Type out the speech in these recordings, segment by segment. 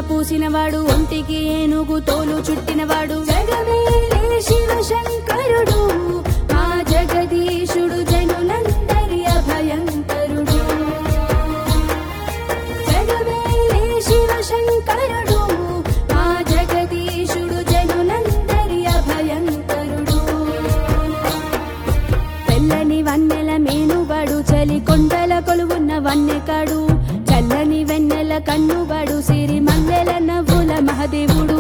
పూసినవాడు ఒంటికి ఏనుగు తోలు చుట్టినవాడు జగమేలే శివ శంకరుడు మా జగదీశుడు జనులందరి అభయంకరుడు జగమేలే శివ శంకరుడు మా జగదీశుడు జనులందరి అభయంకరుడు తెల్లని వన్నెల మేనుబడు చలి కొండల కొలువున్న వన్నెకాడు చల్లని వెన్నెల కన్నుబడు సిరి మల్లెల నవ్వుల మహదేవుడు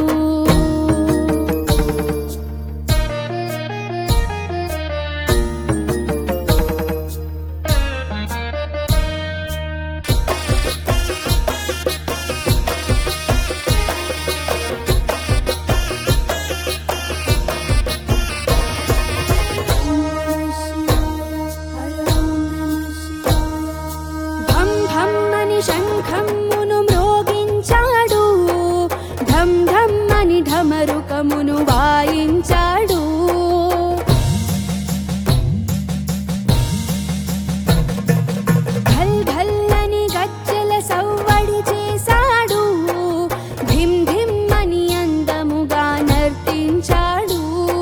భం భం అని శంఖమ్మును మ్రోగించాడు ఢం ఢం అని ఢమరుకమును వాయించాడు ఘల్ ఘల్ అని గజ్జల సవ్వడి చేశాడు ధిమ్ ధిమ్ అని అందముగా నర్తించాడు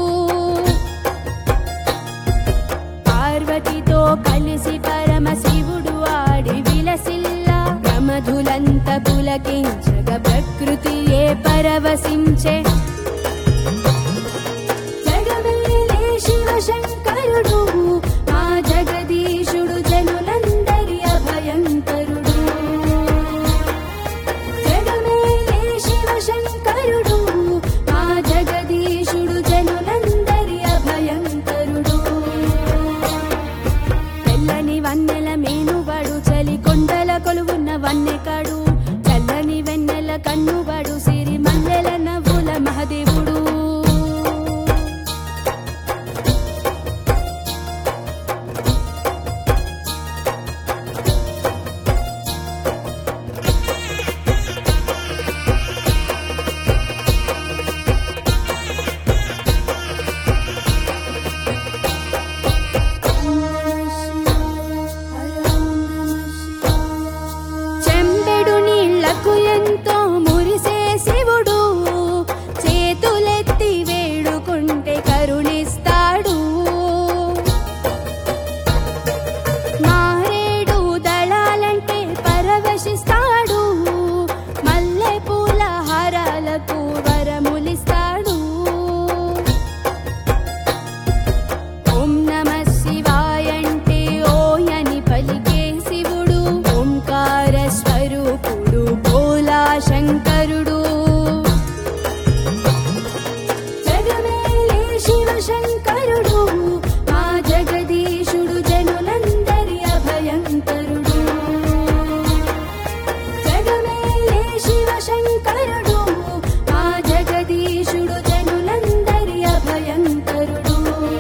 పార్వతితో కలిసి పరమశివుడు ఆడి విలసిల్లా ప్రమధులంత పులకించగ ప్రకృతియే పరవశించే జగమేలే శివ శంకరుడు మా జగదీశుడు జనులందరి అభయంకరుడు జగమేలే శివ శంకరుడు మా జగదీశుడు జనులందరి అభయంకరుడు తెల్లని వన్నెల మేనుబడు చలి కొండల కొలువున్న వన్నెకాడు చల్లని వెన్నెల కన్నుబడు సిరి మల్లెల నవ్వుల మహదేవుడు చెంబెడు నీళ్లకు ఎంతో మురిసే శివుడు చేతులెత్తి వేడుకుంటే కరుణిస్తాడు మారేడు దళాలంటే పరవశిస్తాడు మల్లె పూల హారాలకు వరములిస్తాడు ఓం నమ శివాయంటే ఓయని పలికే శివుడు ఓంకార స్వరూపుడు భోలా శంకరుడు జగమేలే శివ శంకరుడు మా జగదీశుడు జనులందరి అభయంకరుడు జగమేలే శివ శంకరుడు మా జగదీశుడు జనులందరి అభయంకరుడు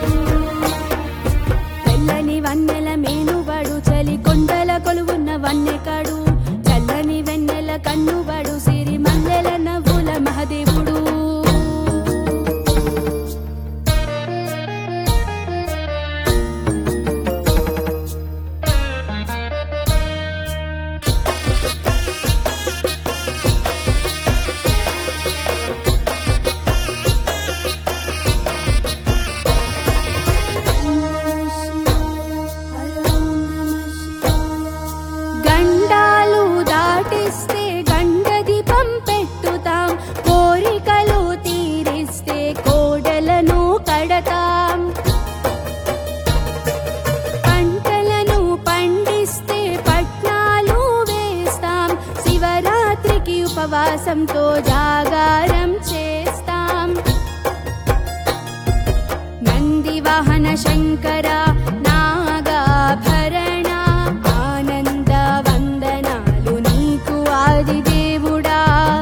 తెల్లని వన్నెల మేనుబడు చలి కొండల కొలువున్న వన్నెకాడు చల్లని వెన్నెల కన్నుబడు సిరి మల్లెల నవ్వుల మహదేవుడు గండాలు దాటిస్తే గండది పంపెట్టుతాం కోరికలు తీరిస్తే కోడలను కడతాం పంటలను పండిస్తే పట్నాలు వేస్తాం శివరాత్రికి ఉపవాసంతో జాగారం చేస్తాం నంది వాహన శంకర నాగాభరణ ఆనంద వందనాలు నీకు ఆది దేవుడా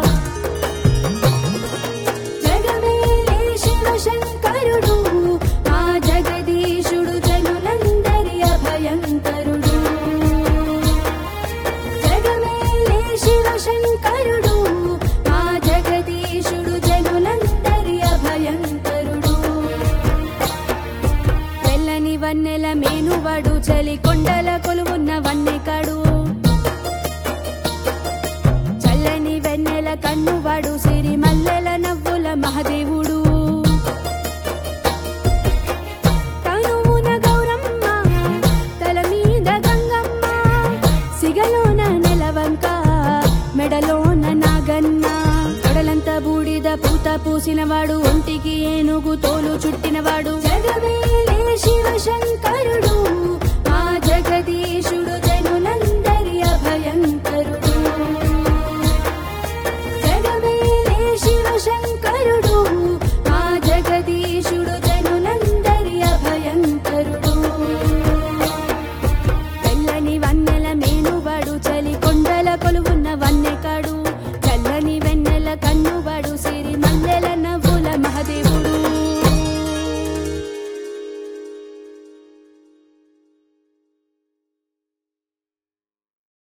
జగమేలే శివ శంకరుడు మా జగదీశుడు జనులందరి అభయంకరుడు జగమేలే శివ శంకరుడు మా జగదీశుడు జనులందరి అభయంకరుడు తెల్లని వన్నెల మేనువాడు చలి కొండల కొలువున్న వన్నెకాడు చల్లని వెన్నెల కన్నువాడు సిరి మల్లెల నవ్వుల మహదేవుడు తనువున గౌరమ్మ తల మీద గంగమ్మ సిగలోన నెలవంక మెడలోన నాగన్న కొడలంత బూడిద పూత పూసినవాడు ఒంటికి ఏనుగు తోలు చుట్టినవాడు జగమేలే శివ శంకరుడు